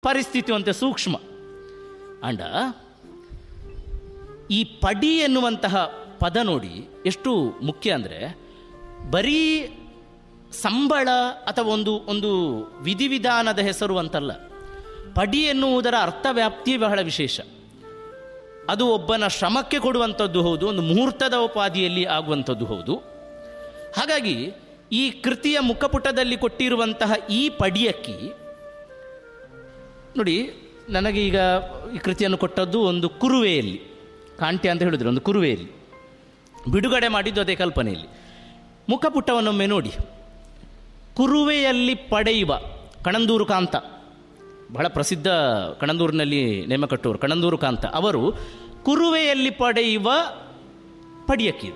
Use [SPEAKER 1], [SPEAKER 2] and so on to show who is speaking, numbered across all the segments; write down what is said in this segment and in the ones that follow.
[SPEAKER 1] ಪರಿಸ್ಥಿತಿ ಅಂತೆ ಸೂಕ್ಷ್ಮ ಅಂಡ ಈ ಪಡಿ ಎನ್ನುವಂತಹ ಪದ ನೋಡಿ ಎಷ್ಟು ಮುಖ್ಯ ಅಂದರೆ ಬರೀ ಸಂಬಳ ಅಥವಾ ಒಂದು ಒಂದು ವಿಧಿವಿಧಾನದ ಹೆಸರು ಅಂತಲ್ಲ ಪಡಿ ಎನ್ನುವುದರ ಅರ್ಥವ್ಯಾಪ್ತಿ ಬಹಳ ವಿಶೇಷ ಅದು ಒಬ್ಬನ ಶ್ರಮಕ್ಕೆ ಕೊಡುವಂಥದ್ದು ಹೌದು ಒಂದು ಮುಹೂರ್ತದ ಉಪಾಧಿಯಲ್ಲಿ ಆಗುವಂಥದ್ದು ಹೌದು ಹಾಗಾಗಿ ಈ ಕೃತಿಯ ಮುಖಪುಟದಲ್ಲಿ ಕೊಟ್ಟಿರುವಂತಹ ಈ ಪಡಿಯಕ್ಕಿ ನೋಡಿ ನನಗೆ ಈಗ ಈ ಕೃತಿಯನ್ನು ಕೊಟ್ಟದ್ದು ಒಂದು ಕುರುವೆಯಲ್ಲಿ ಕಾಂಟ್ಯ ಅಂತ ಹೇಳಿದ್ರು ಒಂದು ಕುರುವೆಯಲ್ಲಿ ಬಿಡುಗಡೆ ಮಾಡಿದ್ದು ಅದೇ ಕಲ್ಪನೆಯಲ್ಲಿ ಮುಖಪುಟವನ್ನೊಮ್ಮೆ ನೋಡಿ ಕುರುವೆಯಲ್ಲಿ ಪಡೆಯುವ ಕಣಂದೂರು ಕಾಂತ ಬಹಳ ಪ್ರಸಿದ್ಧ ಕಣಂದೂರಿನಲ್ಲಿ ನೇಮ ಕಟ್ಟುವರು ಕಣಂದೂರು ಕಾಂತ ಅವರು ಕುರುವೆಯಲ್ಲಿ ಪಡೆಯುವ ಪಡಿಯಕ್ಕಿ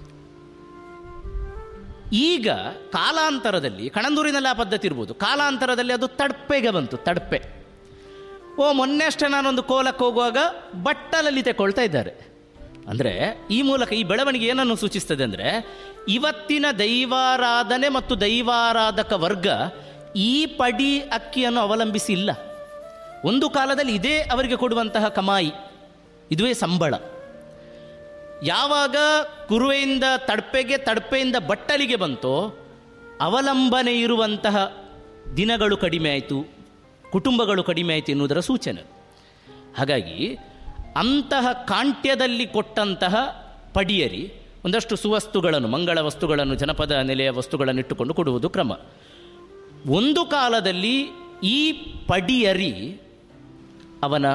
[SPEAKER 1] ಈಗ ಕಾಲಾಂತರದಲ್ಲಿ ಕಣಂದೂರಿನಲ್ಲಿ ಆ ಪದ್ಧತಿ ಇರ್ಬೋದು ಕಾಲಾಂತರದಲ್ಲಿ ಅದು ತಡ್ಪೆಗೆ ಬಂತು ತಡ್ಪೆ ಓ ಮೊನ್ನೆ ಅಷ್ಟೇ ನಾನೊಂದು ಕೋಲಕ್ಕೆ ಹೋಗುವಾಗ ಬಟ್ಟಲಲ್ಲಿ ತೆಕೊಳ್ತಾ ಇದ್ದಾರೆ ಅಂದರೆ ಈ ಮೂಲಕ ಈ ಬೆಳವಣಿಗೆ ಏನನ್ನು ಸೂಚಿಸ್ತದೆ ಅಂದರೆ ಇವತ್ತಿನ ದೈವಾರಾಧನೆ ಮತ್ತು ದೈವಾರಾಧಕ ವರ್ಗ ಈ ಪಡಿ ಅಕ್ಕಿಯನ್ನು ಅವಲಂಬಿಸಿ ಇಲ್ಲ ಒಂದು ಕಾಲದಲ್ಲಿ ಇದೇ ಅವರಿಗೆ ಕೊಡುವಂತಹ ಕಮಾಯಿ ಇದುವೇ ಸಂಬಳ ಯಾವಾಗ ಕುರುವೆಯಿಂದ ತಡ್ಪೆಗೆ ತಡ್ಪೆಯಿಂದ ಬಟ್ಟಲಿಗೆ ಬಂತೋ ಅವಲಂಬನೆ ಇರುವಂತಹ ದಿನಗಳು ಕಡಿಮೆ ಆಯಿತು ಕುಟುಂಬಗಳು ಕಡಿಮೆ ಆಯಿತು ಎನ್ನುವುದರ ಸೂಚನೆ ಹಾಗಾಗಿ ಅಂತಹ ಕಾಂಟ್ಯದಲ್ಲಿ ಕೊಟ್ಟಂತಹ ಪಡಿಯರಿ ಒಂದಷ್ಟು ಸುವಸ್ತುಗಳನ್ನು ಮಂಗಳ ವಸ್ತುಗಳನ್ನು ಜನಪದ ನೆಲೆಯ ವಸ್ತುಗಳನ್ನು ಇಟ್ಟುಕೊಂಡು ಕೊಡುವುದು ಕ್ರಮ ಒಂದು ಕಾಲದಲ್ಲಿ ಈ ಪಡಿಯರಿ ಅವನ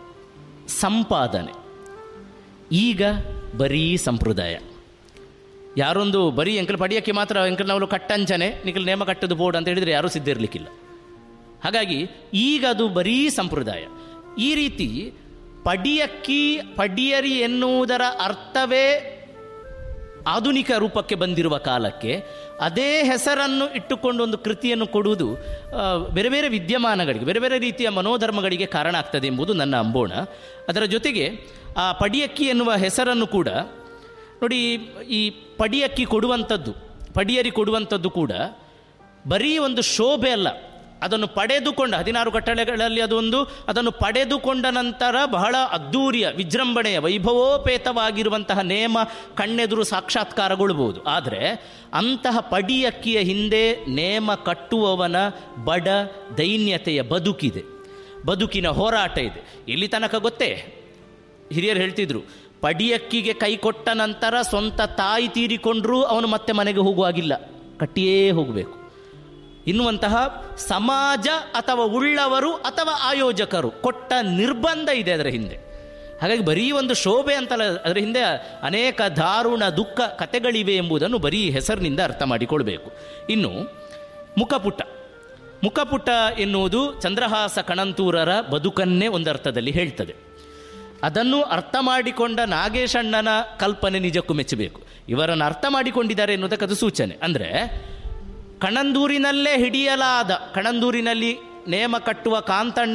[SPEAKER 1] ಸಂಪಾದನೆ ಈಗ ಬರೀ ಸಂಪ್ರದಾಯ ಯಾರೊಂದು ಬರೀ ಎಂಕಲ್ ಪಡಿಯಕ್ಕೆ ಮಾತ್ರ ಎಂಕಲ್ ನಾವು ಕಟ್ಟಂಚನೆ ನಿಖಲ್ ನೇಮ ಕಟ್ಟದು ಬೋರ್ಡ್ ಅಂತ ಹೇಳಿದರೆ ಯಾರೂ ಸಿದ್ಧಿರಲಿಕ್ಕಿಲ್ಲ ಹಾಗಾಗಿ ಈಗ ಅದು ಬರೀ ಸಂಪ್ರದಾಯ ಈ ರೀತಿ ಪಡಿಯಕ್ಕಿ ಪಡಿಯರಿ ಎನ್ನುವುದರ ಅರ್ಥವೇ ಆಧುನಿಕ ರೂಪಕ್ಕೆ ಬಂದಿರುವ ಕಾಲಕ್ಕೆ ಅದೇ ಹೆಸರನ್ನು ಇಟ್ಟುಕೊಂಡು ಒಂದು ಕೃತಿಯನ್ನು ಕೊಡುವುದು ಆ, ಬೇರೆ ಬೇರೆ ವಿದ್ಯಮಾನಗಳಿಗೆ ಬೇರೆ ಬೇರೆ ರೀತಿಯ ಮನೋಧರ್ಮಗಳಿಗೆ ಕಾರಣ ಆಗ್ತದೆ ಎಂಬುದು ನನ್ನ ಅಂಬೋಣ ಅದರ ಜೊತೆಗೆ ಆ ಪಡಿಯಕ್ಕಿ ಎನ್ನುವ ಹೆಸರನ್ನು ಕೂಡ ನೋಡಿ ಈ ಪಡಿಯಕ್ಕಿ ಕೊಡುವಂಥದ್ದು ಪಡಿಯರಿ ಕೊಡುವಂಥದ್ದು ಕೂಡ ಬರೀ ಒಂದು ಶೋಭೆ ಅಲ್ಲ ಅದನ್ನು ಪಡೆದುಕೊಂಡ ಹದಿನಾರು ಕಟ್ಟಳೆಗಳಲ್ಲಿ ಅದೊಂದು ಅದನ್ನು ಪಡೆದುಕೊಂಡ ನಂತರ ಬಹಳ ಅದ್ಧೂರಿಯ ವಿಜೃಂಭಣೆಯ ವೈಭವೋಪೇತವಾಗಿರುವಂತಹ ನೇಮ ಕಣ್ಣೆದುರು ಸಾಕ್ಷಾತ್ಕಾರಗೊಳ್ಬಹುದು ಆದರೆ ಅಂತಹ ಪಡಿಯಕ್ಕಿಯ ಹಿಂದೆ ನೇಮ ಕಟ್ಟುವವನ ಬಡ ದೈನ್ಯತೆಯ ಬದುಕಿದೆ ಬದುಕಿನ ಹೋರಾಟ ಇದೆ ಇಲ್ಲಿ ತನಕ ಗೊತ್ತೇ ಹಿರಿಯರು ಹೇಳ್ತಿದ್ರು ಪಡಿಯಕ್ಕಿಗೆ ಕೈ ಕೊಟ್ಟ ನಂತರ ಸ್ವಂತ ತಾಯಿ ತೀರಿಕೊಂಡ್ರೂ ಅವನು ಮತ್ತೆ ಮನೆಗೆ ಹೋಗುವಾಗಿಲ್ಲ ಕಟ್ಟಿಯೇ ಹೋಗಬೇಕು ಇನ್ನುವಂತಹ ಸಮಾಜ ಅಥವಾ ಉಳ್ಳವರು ಅಥವಾ ಆಯೋಜಕರು ಕೊಟ್ಟ ನಿರ್ಬಂಧ ಇದೆ ಅದರ ಹಿಂದೆ ಹಾಗಾಗಿ ಬರೀ ಒಂದು ಶೋಭೆ ಅಂತಲ್ಲ ಅದರ ಹಿಂದೆ ಅನೇಕ ದಾರುಣ ದುಃಖ ಕಥೆಗಳಿವೆ ಎಂಬುದನ್ನು ಬರೀ ಹೆಸರಿನಿಂದ ಅರ್ಥ ಮಾಡಿಕೊಳ್ಬೇಕು ಇನ್ನು ಮುಖಪುಟ ಮುಖಪುಟ ಎನ್ನುವುದು ಚಂದ್ರಹಾಸ ಕಣಂತೂರರ ಬದುಕನ್ನೇ ಒಂದರ್ಥದಲ್ಲಿ ಹೇಳ್ತದೆ ಅದನ್ನು ಅರ್ಥ ಮಾಡಿಕೊಂಡ ನಾಗೇಶಣ್ಣನ ಕಲ್ಪನೆ ನಿಜಕ್ಕೂ ಮೆಚ್ಚಬೇಕು ಇವರನ್ನು ಅರ್ಥ ಮಾಡಿಕೊಂಡಿದ್ದಾರೆ ಎನ್ನುವುದಕ್ಕೆ ಅದು ಸೂಚನೆ ಅಂದರೆ ಕಣಂದೂರಿನಲ್ಲೇ ಹಿಡಿಯಲಾದ ಕಣಂದೂರಿನಲ್ಲಿ ನೇಮ ಕಟ್ಟುವ ಕಾಂತಣ್ಣ